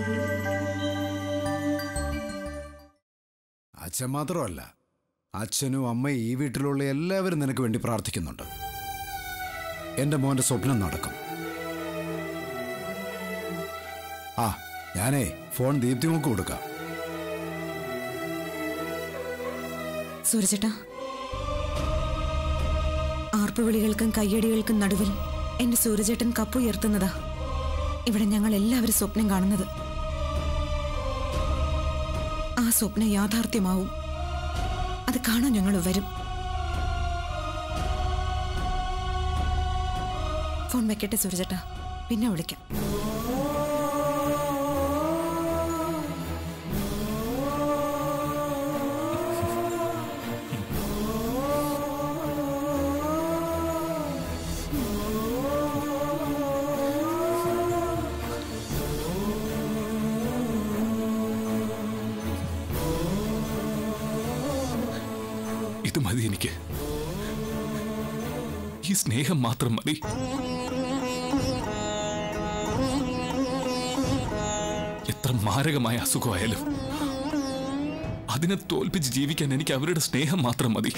അച്ഛൻ മാത്രമല്ല അച്ഛനും അമ്മയും ഈ വീട്ടിലുള്ള എല്ലാവരും നിനക്ക് വേണ്ടി പ്രാർത്ഥിക്കുന്നുണ്ട് എന്റെ മോന്റെ സ്വപ്നം നടക്കും ആ ഞാനേ ഫോൺ ദീപ്തിമുക്ക് കൊടുക്കാം സൂരജേട്ടാ ആർപ്പുവിളികൾക്കും കയ്യടികൾക്കും നടുവിൽ എന്റെ സൂരജേട്ടൻ കപ്പുയർത്തുന്നതാ ഇവിടെ ഞങ്ങൾ എല്ലാവരും സ്വപ്നം കാണുന്നത് ആ സ്വപ്നം യാഥാർത്ഥ്യമാവും അത് കാണാൻ ഞങ്ങൾ വരും ഫോൺ വെക്കട്ടെ സൂരജേട്ടാ പിന്നെ വിളിക്കാം ഇത് മതി എനിക്ക് ഈ സ്നേഹം മാത്രം മതി എത്ര മാരകമായ അസുഖമായാലും അതിനെ തോൽപ്പിച്ച് ജീവിക്കാൻ എനിക്ക് അവരുടെ സ്നേഹം മാത്രം മതി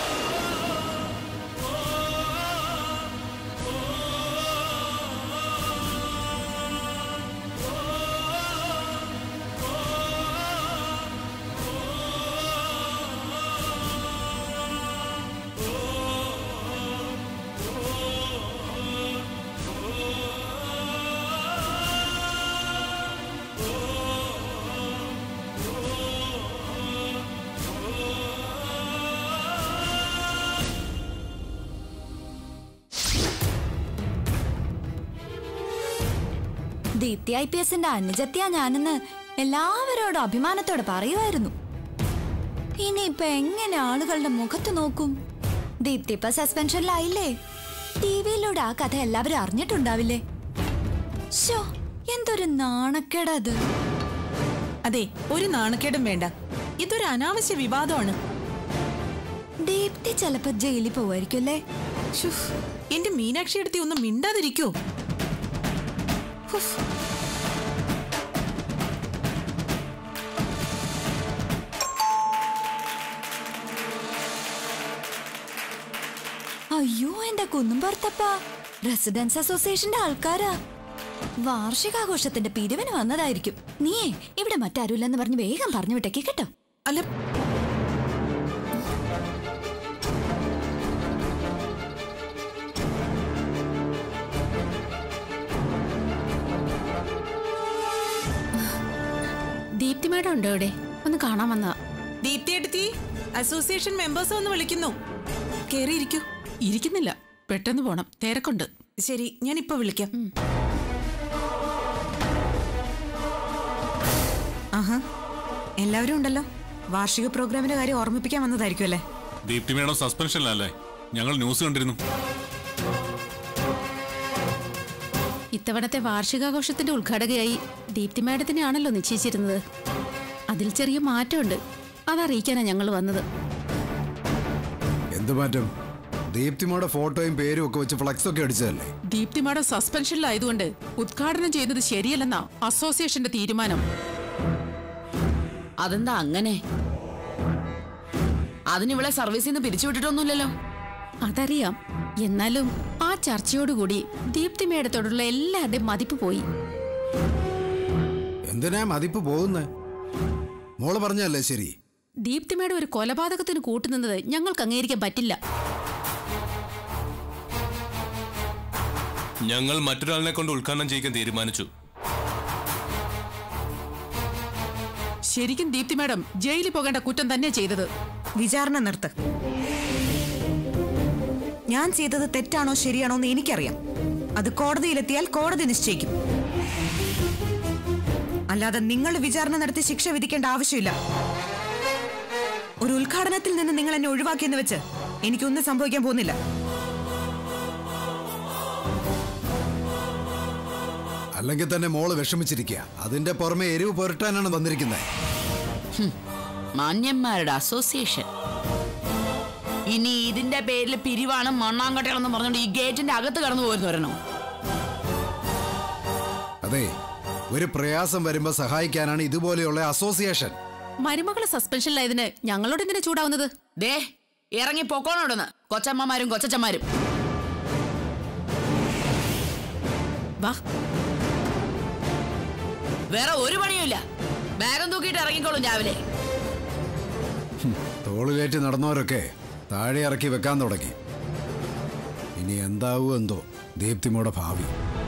ദീപ്തി ഐ പി എസിന്റെ അനുജത്യാ ഞാനെന്ന് എല്ലാവരോടും അഭിമാനത്തോടെ പറയുമായിരുന്നു ഇനിയിപ്പൊ എങ്ങനെ ആളുകളുടെ മുഖത്ത് നോക്കും ദീപ്തി ഇപ്പൊ സസ്പെൻഷനിലായില്ലേ ടി വിയിലൂടെ ആ കഥ എല്ലാവരും അറിഞ്ഞിട്ടുണ്ടാവില്ലേ ഷോ എന്തൊരു നാണക്കേടത് അതെ ഒരു നാണക്കേടും വേണ്ട ഇതൊരു അനാവശ്യ വിവാദമാണ് ദീപ്തി ചിലപ്പോ ജയിലിൽ പോവായിരിക്കും അല്ലേ ശ്ശോ, എന്റെ മീനാക്ഷി എടുത്തി ഒന്നും മിണ്ടാതിരിക്കോ ഹുഫ്. അയ്യോ എന്റെ കുന്നുംപുറത്തപ്പ റെസിഡൻസ് അസോസിയേഷന്റെ ആൾക്കാരാ വാർഷികാഘോഷത്തിന്റെ പിരിവിന് വന്നതായിരിക്കും നീയേ ഇവിടെ മറ്റാരുമില്ലെന്ന് പറഞ്ഞ് വേഗം പറഞ്ഞു വിട്ടേക്ക് കേട്ടോ അല്ല ദീപ്തി മേഡം ഉണ്ടോ ഇവിടെ ഒന്ന് കാണാൻ വന്നതാ ദീപ്തി എടുത്തി അസോസിയേഷൻ മെമ്പേഴ്സ് ഒന്ന് വിളിക്കുന്നു കേറിയിരിക്കൂ ഇരിക്കുന്നില്ല പെട്ടെന്ന് പോണം തിരക്കുണ്ട് ശരി ഞാൻ ഇപ്പൊ വിളിക്കാം ആഹാ എല്ലാവരും ഉണ്ടല്ലോ വാർഷിക പ്രോഗ്രാമിന്റെ കാര്യം ഓർമ്മിപ്പിക്കാൻ വന്നതായിരിക്കും അല്ലേ ദീപ്തി മേഡം സസ്പെൻഷനിലല്ലേ ഞങ്ങൾ ന്യൂസ് കണ്ടിരുന്നു ഇത്തവണത്തെ വാർഷികാഘോഷത്തിന്റെ ഉദ്ഘാടകയായി ദീപ്തി മേഡത്തിനെയാണല്ലോ നിശ്ചയിച്ചിരുന്നത് അതിൽ ചെറിയ മാറ്റമുണ്ട് അതറിയിക്കാനാണ് ഞങ്ങൾ വന്നത് എന്ത് മാറ്റം ദീപ്തിമോടെ ഫോട്ടോയും പേരും ഒക്കെ വെച്ച് ഫ്ലക്സ് ഒക്കെ അടിച്ചതല്ലേ ദീപ്തി മേഡം സസ്പെൻഷനിലായതുകൊണ്ട് ഉദ്ഘാടനം ചെയ്യുന്നത് ശരിയല്ലെന്നാ അസോസിയേഷന്റെ തീരുമാനം അതെന്താ അങ്ങനെ അതിനിവളെ സർവീസിൽ നിന്ന് പിരിച്ചുവിട്ടിട്ടൊന്നുമില്ലല്ലോ അതറിയാം എന്നാലും ആ ചർച്ചയോടുകൂടി ദീപ്തി മേഡത്തോടുള്ള എല്ലാവരുടെയും മതിപ്പ് പോയി എന്തിനാ മതിപ്പ് പോകുന്നേ മോള് പറഞ്ഞല്ലേ ശരി ദീപ്തി മേഡം ഒരു കൊലപാതകത്തിന് കൂട്ടുനിന്നത് ഞങ്ങൾക്ക് അംഗീകരിക്കാൻ പറ്റില്ല ഞങ്ങൾ മറ്റൊരാളിനെ കൊണ്ട് ഉദ്ഘാടനം ചെയ്യിക്കാൻ തീരുമാനിച്ചു ശരിക്കും ദീപ്തി മേഡം ജയിലിൽ പോകേണ്ട കുറ്റം തന്നെ ചെയ്തത് വിചാരണ നിർത്ത് ഞാൻ ചെയ്തത് തെറ്റാണോ ശരിയാണോ എന്ന് എനിക്കറിയാം അത് കോടതിയിലെത്തിയാൽ കോടതി നിശ്ചയിക്കും അല്ലാതെ നിങ്ങൾ വിചാരണ നടത്തി ശിക്ഷ വിധിക്കേണ്ട ആവശ്യമില്ല ഒരു ഉദ്ഘാടനത്തിൽ നിന്ന് നിങ്ങൾ എന്നെ ഒഴിവാക്കിയെന്ന് വെച്ച് എനിക്കൊന്നും സംഭവിക്കാൻ പോകുന്നില്ല അല്ലെങ്കിൽ തന്നെ മോള് വിഷമിച്ചിരിക്കുക അതിന്റെ പുറമെ എരിവ് പുരട്ടാനാണ് വന്നിരിക്കുന്നത് മാന്യന്മാരുടെ അസോസിയേഷൻ ഇനി ഇതിന്റെ പേരിൽ പിരിവാണ് മണ്ണാങ്കട്ടകളെന്ന് പറഞ്ഞുകൊണ്ട് ഈ ഗേറ്റിന്റെ അകത്ത് കടന്നു പോയിരുന്നു വരണോ അതെ ഒരു പ്രയാസം വരുമ്പോ സഹായിക്കാനാണ് ഇതുപോലെയുള്ള അസോസിയേഷൻ മരുമകളെ സസ്പെൻഷനിലായതിന് ഞങ്ങളോട് എന്തിനാ ചൂടാവുന്നത് ദേ ഇറങ്ങി പൊക്കോണോടുന്ന് കൊച്ചമ്മമാരും കൊച്ചച്ചന്മാരും വാ വേറെ ഒരു പണിയുമില്ല ബാഗും തൂക്കിയിട്ട് ഇറങ്ങിക്കോളും രാവിലെ തോളിലേറ്റ് നടന്നവരൊക്കെ താഴെ ഇറക്കി വെക്കാൻ തുടങ്ങി ഇനി എന്താവൂ എന്തോ ദീപ്തിമോടെ ഭാവി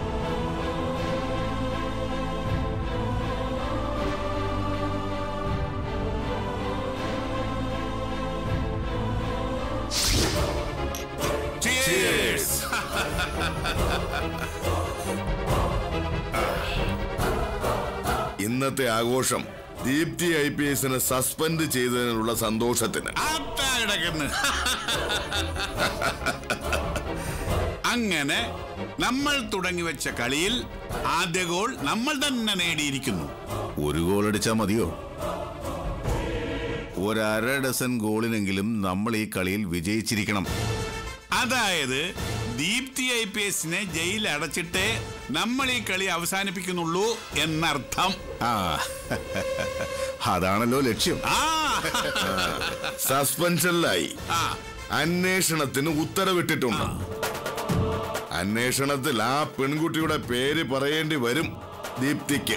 ഇന്നത്തെ ആഘോഷം ദീപ്തി ഐ പി എസിനെ സസ്പെൻഡ് ചെയ്തതിനുള്ള സന്തോഷത്തിന് കിടക്കുന്നു അങ്ങനെ നമ്മൾ തുടങ്ങി വെച്ച കളിയിൽ ആദ്യ ഗോൾ നമ്മൾ തന്നെ നേടിയിരിക്കുന്നു ഒരു ഗോൾ അടിച്ചാൽ മതിയോ ഒരര ഡസൻ ഗോളിനെങ്കിലും നമ്മൾ ഈ കളിയിൽ വിജയിച്ചിരിക്കണം അതായത് ദീപ്തി ഐ പി എസിനെ ജയിൽ അടച്ചിട്ടേ നമ്മൾ ഈ കളി അവസാനിപ്പിക്കുന്നുള്ളൂ എന്നർത്ഥം ആ അതാണല്ലോ ലക്ഷ്യം ആ സസ്പെൻഷനിലായി അന്വേഷണത്തിന് ഉത്തരവിട്ടിട്ടുണ്ട് അന്വേഷണത്തിൽ ആ പെൺകുട്ടിയുടെ പേര് പറയേണ്ടി വരും ദീപ്തിക്ക്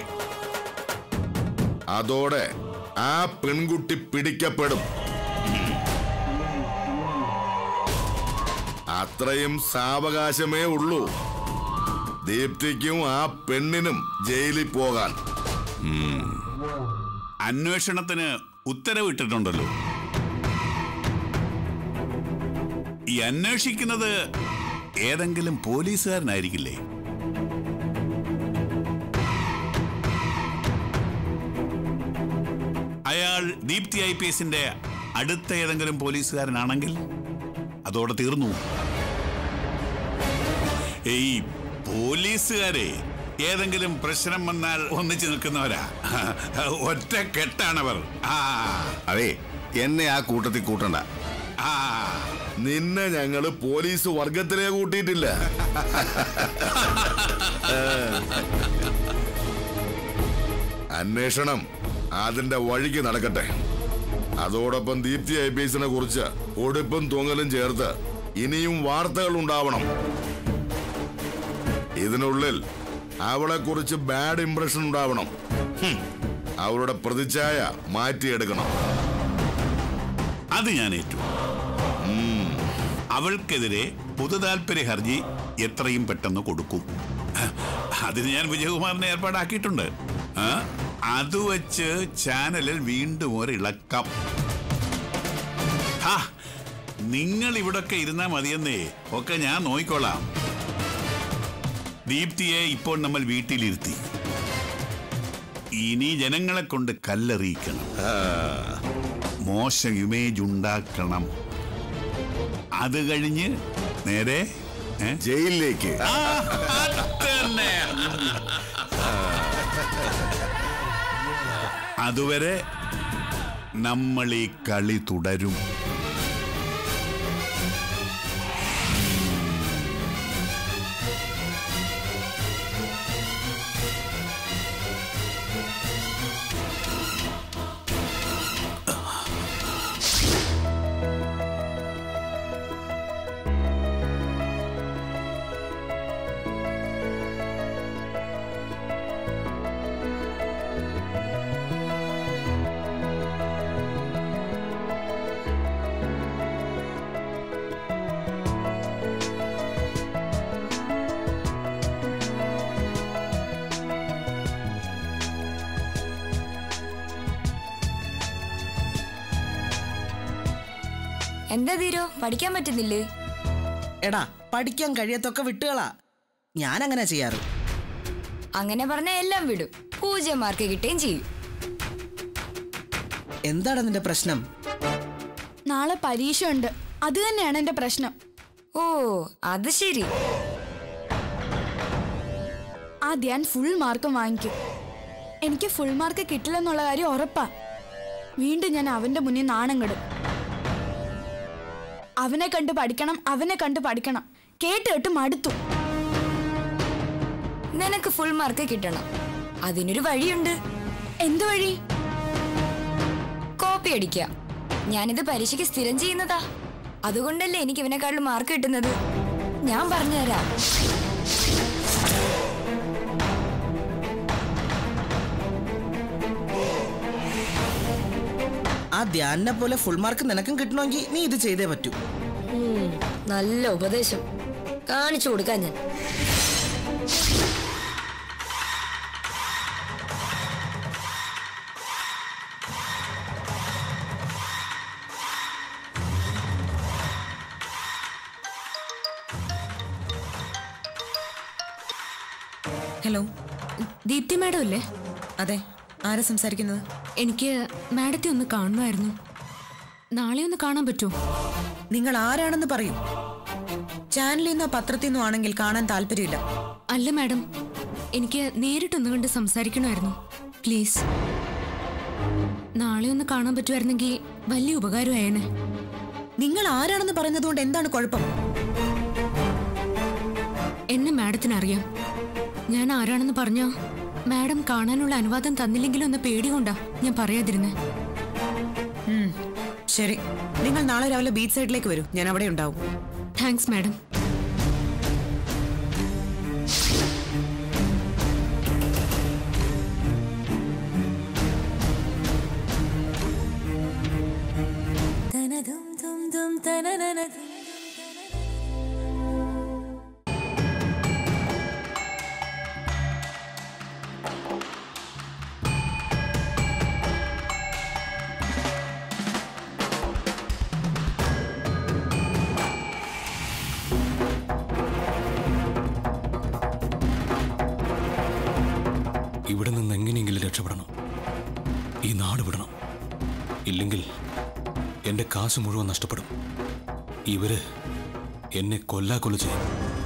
അതോടെ ആ പെൺകുട്ടി പിടിക്കപ്പെടും അത്രയും സാവകാശമേ ഉള്ളൂ ദീപ്തിക്കും ആ പെണ്ണിനും ജയിലിൽ പോകാൻ അന്വേഷണത്തിന് ഉത്തരവിട്ടിട്ടുണ്ടല്ലോ ഈ അന്വേഷിക്കുന്നത് ഏതെങ്കിലും പോലീസുകാരനായിരിക്കില്ലേ അയാൾ ദീപ്തി ഐ പി എസിന്റെ അടുത്ത ഏതെങ്കിലും പോലീസുകാരനാണെങ്കിൽ അതോടെ തീർന്നു ഈ പോലീസുകാരെ ഏതെങ്കിലും പ്രശ്നം വന്നാൽ ഒന്നിച്ചു നിൽക്കുന്നവരാ ഒറ്റ കെട്ടാണവർ ആ അതെ എന്നെ ആ കൂട്ടത്തിൽ കൂട്ടണ്ട ആ നിന്നെ ഞങ്ങള് പോലീസ് വർഗത്തിലേ കൂട്ടിയിട്ടില്ല അന്വേഷണം അതിന്റെ വഴിക്ക് നടക്കട്ടെ അതോടൊപ്പം ദീപ്തി ഐ പി എസിനെ കുറിച്ച് ഒടുപ്പും തൂങ്ങലും ചേർത്ത് ഇനിയും വാർത്തകൾ ഉണ്ടാവണം ഇതിനുള്ളിൽ അവളെ കുറിച്ച് ബാഡ് ഇംപ്രഷൻ ഉണ്ടാവണം ഹും, അവളുടെ പ്രതിച്ഛായ മാറ്റിയെടുക്കണം അത് ഞാൻ ഏറ്റു അവൾക്കെതിരെ പൊതുതാൽപര്യ ഹർജി എത്രയും പെട്ടെന്ന് കൊടുക്കും അതിന് ഞാൻ വിജയകുമാറിനെ ഏർപ്പാടാക്കിയിട്ടുണ്ട് ആ, അത് വെച്ച് ചാനലിൽ വീണ്ടും ഒരു ഇളക്കം ഹാ, നിങ്ങൾ ഇവിടൊക്കെ ഇരുന്നാ മതിയെന്നേ ഒക്കെ ഞാൻ നോക്കിക്കോളാം ദീപ്തിയെ ഇപ്പോൾ നമ്മൾ വീട്ടിലിരുത്തി ഇനി ജനങ്ങളെ കൊണ്ട് കല്ലെറിയിക്കണം മോശം ഇമേജ് ഉണ്ടാക്കണം അത് കഴിഞ്ഞ് നേരെ ഏ? ജയിലിലേക്ക് ആ, അത് തന്നെ. അതുവരെ നമ്മൾ ഈ കളി തുടരും എന്താ തീരോ പഠിക്കാൻ പറ്റുന്നില്ലേ എടാ പഠിക്കാൻ കഴിയത്തൊക്കെ വിട്ടുകളാ ഞാൻ അങ്ങനെ ചെയ്യാറ് അങ്ങനെ പറഞ്ഞ എല്ലാം വിടും പൂജ്യം മാർക്ക് കിട്ടുകയും ചെയ്യും എന്താണ് നിന്റെ പ്രശ്നം നാളെ പരീക്ഷ ഉണ്ട് അത് തന്നെയാണ് എന്റെ പ്രശ്നം ഓ അത് ശരി ആ ധ്യാൻ ഫുൾ മാർക്കും വാങ്ങിക്കും എനിക്ക് ഫുൾ മാർക്ക് കിട്ടില്ലെന്നുള്ള കാര്യം ഉറപ്പാ വീണ്ടും ഞാൻ അവന്റെ മുന്നിൽ നാണം കെടും അവനെ കണ്ട് പഠിക്കണം അവനെ കണ്ട് പഠിക്കണം കേട്ട് കേട്ട് മടുത്തു നിനക്ക് ഫുൾ മാർക്ക് കിട്ടണം അതിനൊരു വഴിയുണ്ട് എന്തു വഴി കോപ്പി അടിക്കുക ഞാനിത് പരീക്ഷയ്ക്ക് സ്ഥിരം ചെയ്യുന്നതാ അതുകൊണ്ടല്ലേ എനിക്ക് ഇവനെക്കാളും മാർക്ക് കിട്ടുന്നത് ഞാൻ പറഞ്ഞുതരാം ആ ധ്യാനിനെ പോലെ ഫുൾ മാർക്ക് നിനക്കും കിട്ടണമെങ്കിൽ നീ ഇത് ചെയ്തേ പറ്റൂ ഉം, നല്ല ഉപദേശം കാണിച്ചു കൊടുക്കാൻ ഞാൻ ഹലോ ദീപ്തി മാഡം അല്ലേ അതെ ആരാ സംസാരിക്കുന്നത് എനിക്ക് മാഡത്തെ ഒന്ന് കാണുമായിരുന്നു നാളെ ഒന്ന് കാണാൻ പറ്റുമോ നിങ്ങൾ ആരാണെന്ന് പറയൂ ചാനലിൽ നിന്നോ പത്രത്തിൽ നിന്നോ ആണെങ്കിൽ കാണാൻ താല്പര്യമില്ല അല്ല മാഡം എനിക്ക് നേരിട്ടൊന്ന് കണ്ട് സംസാരിക്കണമായിരുന്നു പ്ലീസ് നാളെ ഒന്ന് കാണാൻ പറ്റുമായിരുന്നെങ്കിൽ വലിയ ഉപകാരമായേനെ നിങ്ങൾ ആരാണെന്ന് പറയുന്നതുകൊണ്ട് എന്താണ് കുഴപ്പം എന്നെ മാഡത്തിന് അറിയാം ഞാൻ ആരാണെന്ന് പറഞ്ഞോ മാഡം കാണാനുള്ള അനുവാദം തന്നില്ലെങ്കിലും ഒന്ന് പേടികൊണ്ടാ ഞാൻ പറയാതിരുന്നേ ഉം, ശരി നിങ്ങൾ നാളെ രാവിലെ ബീച്ച് സൈഡിലേക്ക് വരൂ ഞാൻ അവിടെ ഉണ്ടാവും താങ്ക്സ് മാഡം ഇവിടെ നിന്ന് എങ്ങനെയെങ്കിലും രക്ഷപ്പെടണം ഈ നാട് വിടണം ഇല്ലെങ്കിൽ എന്റെ കാശ് മുഴുവൻ നഷ്ടപ്പെടും ഇവര് എന്നെ കൊല്ലാക്കൊല്ല ചെയ്യും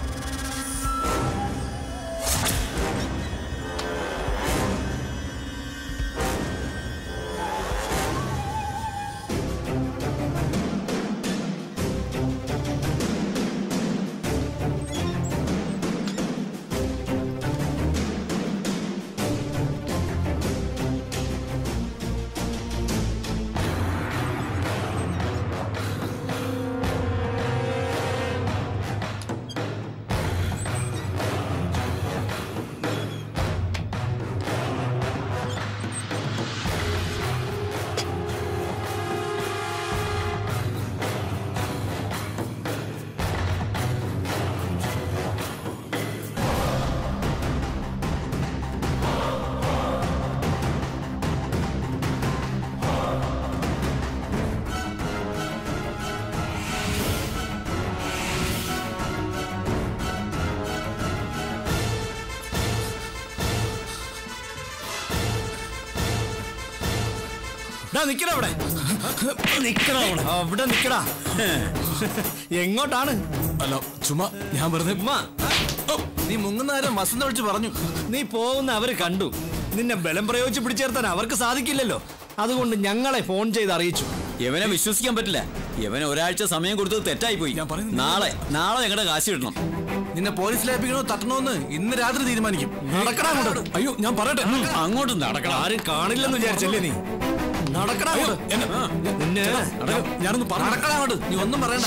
നിക്കടാ അവിടെ നിക്കടാ അവിടെ അവിടെ നിക്കടാ എങ്ങോട്ടാണ് അല്ല ചുമ്മാ ഞാൻ വെറുതെ നീ മുങ്ങുന്ന നേരം വസന്ത വിളിച്ച് പറഞ്ഞു നീ പോകുന്ന അവര് കണ്ടു നിന്നെ ബലം പ്രയോഗിച്ച് പിടിച്ചേർത്താൻ അവർക്ക് സാധിക്കില്ലല്ലോ അതുകൊണ്ട് ഞങ്ങളെ ഫോൺ ചെയ്ത് അറിയിച്ചു ഇവനെ വിശ്വസിക്കാൻ പറ്റില്ല ഇവന് ഒരാഴ്ച സമയം കൊടുത്തത് തെറ്റായി പോയി നാളെ നാളെ ഞങ്ങളുടെ കാശ് കിട്ടണം നിന്നെ പോലീസിലേപ്പിക്കണോ തട്ടണോന്ന് ഇന്ന് രാത്രി തീരുമാനിക്കും നടക്കടാ അങ്ങോട്ട് അയ്യോ ഞാൻ പറയട്ടെ അങ്ങോട്ട് നടക്കണം ആരും കാണില്ലെന്ന് വിചാരിച്ചല്ലേ നീ നടക്കടാ അങ്ങോട്ട്. നിന്നെ ഞാനൊന്ന് നടക്കടാ അങ്ങോട്ട് നീ ഒന്നും പറയണ്ട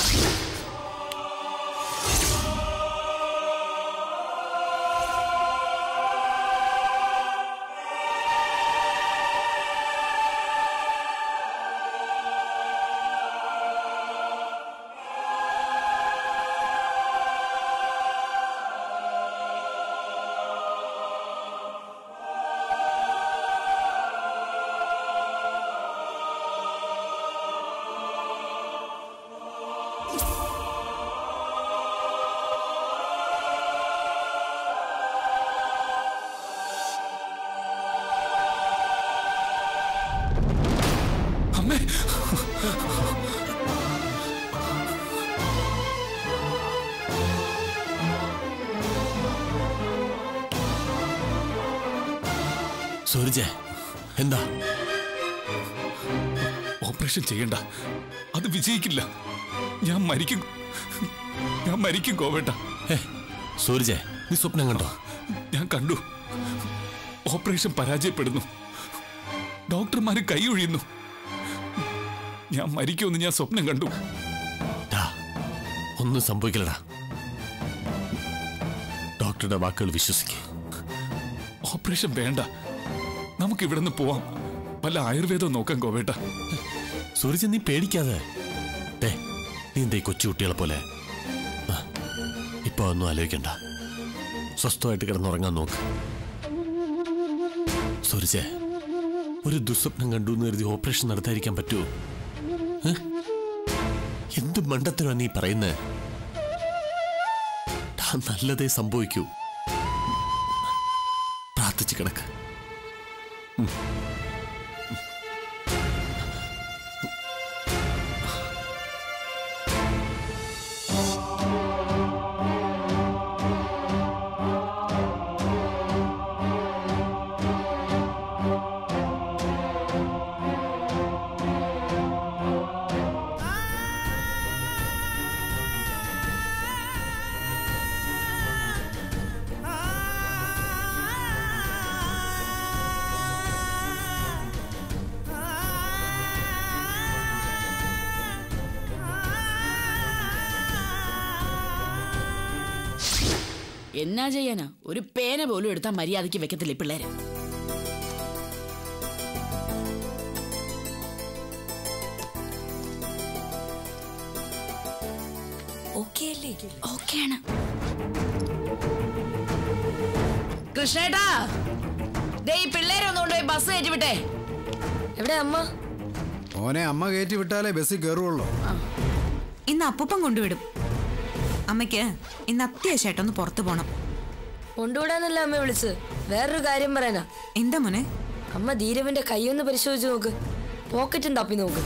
അമ്മേ സൂരജ് എന്താ ഓപ്പറേഷൻ ചെയ്യണ്ട അത് വിജയിക്കില്ല ഞാൻ മരിക്കും ഞാൻ മരിക്കും കോവേട്ട സൂരജ് നീ സ്വപ്നം കണ്ടോ ഞാൻ കണ്ടു ഓപ്പറേഷൻ പരാജയപ്പെടുന്നു ഡോക്ടർമാര് കൈയൊഴിയുന്നു ഞാൻ മരിക്കുമെന്ന് ഞാൻ സ്വപ്നം കണ്ടു ഒന്നും സംഭവിക്കില്ലടാ ഡോക്ടറുടെ വാക്കുകൾ വിശ്വസിക്കുക ഓപ്പറേഷൻ വേണ്ട നമുക്ക് ഇവിടെ നിന്ന് പോവാം വല്ല ആയുർവേദം നോക്കാം ഗോവേട്ട സൂരജ് നീ പേടിക്കാതെ ദേ, നീ എന്തേ കൊച്ചുകുട്ടികളെ പോലെ ആ, ഇപ്പൊ ഒന്നും ആലോചിക്കണ്ട സ്വസ്ഥമായിട്ട് കിടന്നുറങ്ങാൻ നോക്ക് സൂരജ് ഒരു ദുസ്വപ്നം കണ്ടു എന്ന് കരുതി ഓപ്പറേഷൻ നടത്താതിരിക്കാൻ പറ്റുമോ ഏ? എന്ത് മണ്ടത്തിനാ നീ പറയുന്നത് നല്ലതേ സംഭവിക്കൂ പ്രാർത്ഥിച്ച് കിടക്ക് ഉം. എന്നാ ചെയ്യാനാ ഒരു പേന പോലും എടുത്താൽ മര്യാദയ്ക്ക് വെക്കത്തില്ല ഈ പിള്ളേര് ഓക്കെ അല്ലേ ഓക്കെയാണ് കൃഷ്ണേട്ടാ ദേ ഈ പിള്ളേരെ ഒന്ന് കൊണ്ടുപോയി ബസ് കയറ്റി വിട്ടെ എവിടെ അമ്മ ഓനെ അമ്മ കയറ്റി വിട്ടാലേ ബസ്സിൽ കയറുള്ളൂ ഇന്ന് അപ്പൂപ്പൻ കൊണ്ടുവിടും അമ്മയ്ക്ക് ഇന്ന് അത്യാവശ്യമായിട്ടൊന്ന് പുറത്തു പോണം കൊണ്ടുവിടാന്നല്ല അമ്മ വിളിച്ച് വേറൊരു കാര്യം പറയാനാ എന്താ മോനെ അമ്മ ധീരവിന്റെ കൈയൊന്ന് പരിശോധിച്ച് നോക്ക് പോക്കറ്റും തപ്പി നോക്ക്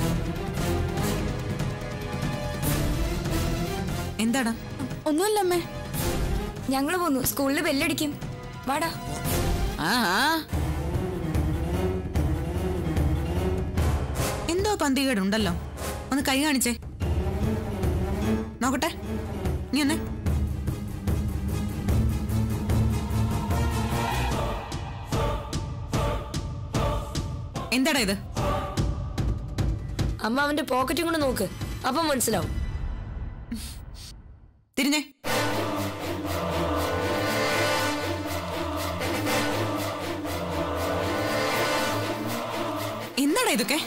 എന്താടാ ഒന്നുമില്ല അമ്മേ ഞങ്ങള് പോന്നു സ്കൂളിൽ ബെല്ലടിക്കും വാടാ ആ എന്തോ പന്തികേടുണ്ടല്ലോ ഒന്ന് കൈ കാണിച്ചേ നോക്കട്ടെ നീ ഒന്ന് എന്താടാ ഇത് അമ്മ അവന്റെ പോക്കറ്റും കൂടെ നോക്ക് അപ്പം മനസ്സിലാവും തിരിഞ്ഞേ എന്താടാ ഇതൊക്കെ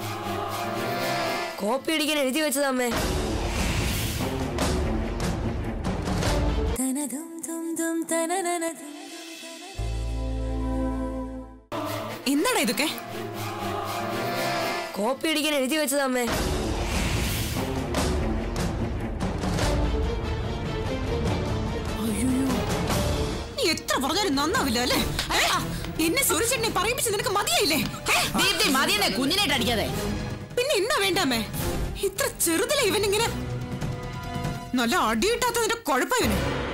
കോപ്പി അടിക്കാൻ എഴുതി വെച്ചത് അമ്മേ എന്താടാ ഇതൊക്കെ കോപ്പി അടിക്കാൻ എഴുതി വെച്ചത് അമ്മേ നീ എത്ര പറഞ്ഞാലും നന്നാവില്ല അല്ലേ ഏ? എന്നെ സുരചെണ്ണെ പറയിപ്പിച്ച് നിനക്ക് മതിയായില്ലേ ഏ? ദീപ്തി മതിയെന്നെ കുഞ്ഞിനായിട്ട് അടിക്കാതെ പിന്നെ എന്നാ വേണ്ടാമേ ഇത്ര ചെറുതിലെ ഇവനിങ്ങനെ നല്ല അടിയിട്ടാത്തതിന്റെ കുഴപ്പം ഇവന്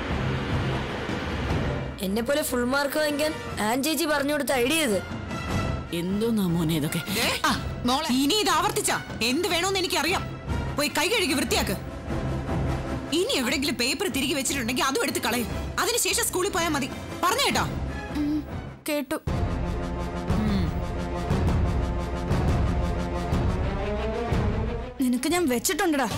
എന്നെ പോലെ ഫുൾ മാർക്ക് വാങ്ങിക്കാൻ ആൻ ചേച്ചി പറഞ്ഞു കൊടുത്ത ഐഡിയ ഇത് എന്തോന്നാ മോനെ ഇതൊക്കെ ഏ? ഇനി ഇത് ആവർത്തിച്ച എന്ത് വേണോന്ന് എനിക്കറിയാം പോയി കൈ കഴുകി വൃത്തിയാക്ക് ഇനി എവിടെങ്കിലും പേപ്പർ തിരികെ വെച്ചിട്ടുണ്ടെങ്കിൽ അതും എടുത്ത് കളയും അതിനുശേഷം സ്കൂളിൽ പോയാൽ മതി പറഞ്ഞു കേട്ടോ കേട്ടു നിനക്ക് ഞാൻ വെച്ചിട്ടുണ്ടടാ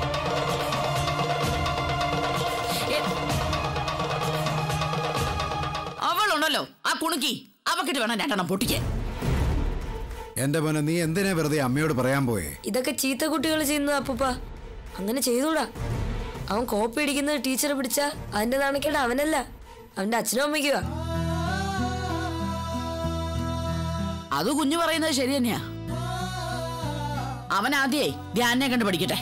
അവളുണ്ടല്ലോ ആ കുണുക്കി അവക്കിട്ട് വേണം രണ്ടെണ്ണം പൊട്ടിക്കാൻ എന്റെ മോനെ നീ എന്തിനാ വെറുതെ അമ്മയോട് പറയാൻ പോയേ ഇതൊക്കെ ചീത്ത കുട്ടികൾ ചെയ്യുന്നത് അപ്പൂപ്പ അങ്ങനെ ചെയ്തൂടാ അവൻ കോപ്പി അടിക്കുന്നത് ടീച്ചർ പിടിച്ച അതിന്റെ നാണക്കേട് അവനല്ല അവന്റെ അച്ഛനും അമ്മയ്ക്കുവാ അത് കുഞ്ഞു പറയുന്നത് ശരി തന്നെയാ അവൻ ആദ്യേ ധ്യാനെ കണ്ട് പഠിക്കട്ടെ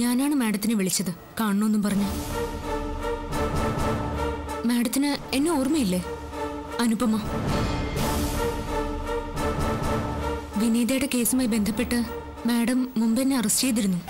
ഞാനാണ് മാഡത്തിനെ വിളിച്ചത് കാണണമെന്നും പറഞ്ഞു മാഡത്തിന് എന്നെ ഓർമ്മയില്ലേ അനുപമ വിനീതയുടെ കേസുമായി ബന്ധപ്പെട്ട് മാഡം മുമ്പ് എന്നെ അറസ്റ്റ് ചെയ്തിരുന്നു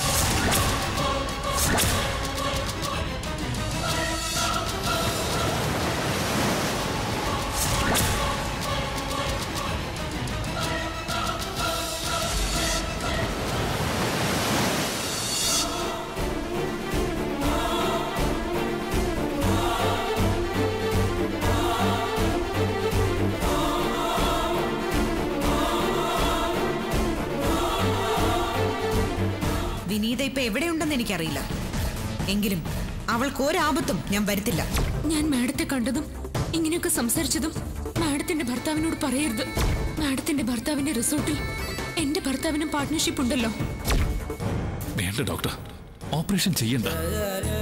വിനീത ഇപ്പൊ എവിടെയുണ്ടെന്ന് എനിക്കറിയില്ല എങ്കിലും അവൾക്ക് ഒരാപത്തും ഞാൻ വരുത്തില്ല ഞാൻ മാഡത്തെ കണ്ടതും ഇങ്ങനെയൊക്കെ സംസാരിച്ചതും മാഡത്തിന്റെ ഭർത്താവിനോട് പറയരുത് മാഡത്തിന്റെ ഭർത്താവിന്റെ റിസോർട്ടിൽ എന്റെ ഭർത്താവിനും പാർട്ട്ണർഷിപ്പ് ഉണ്ടല്ലോ വേണ്ട ഡോക്ടർ ഓപ്പറേഷൻ ചെയ്യണ്ട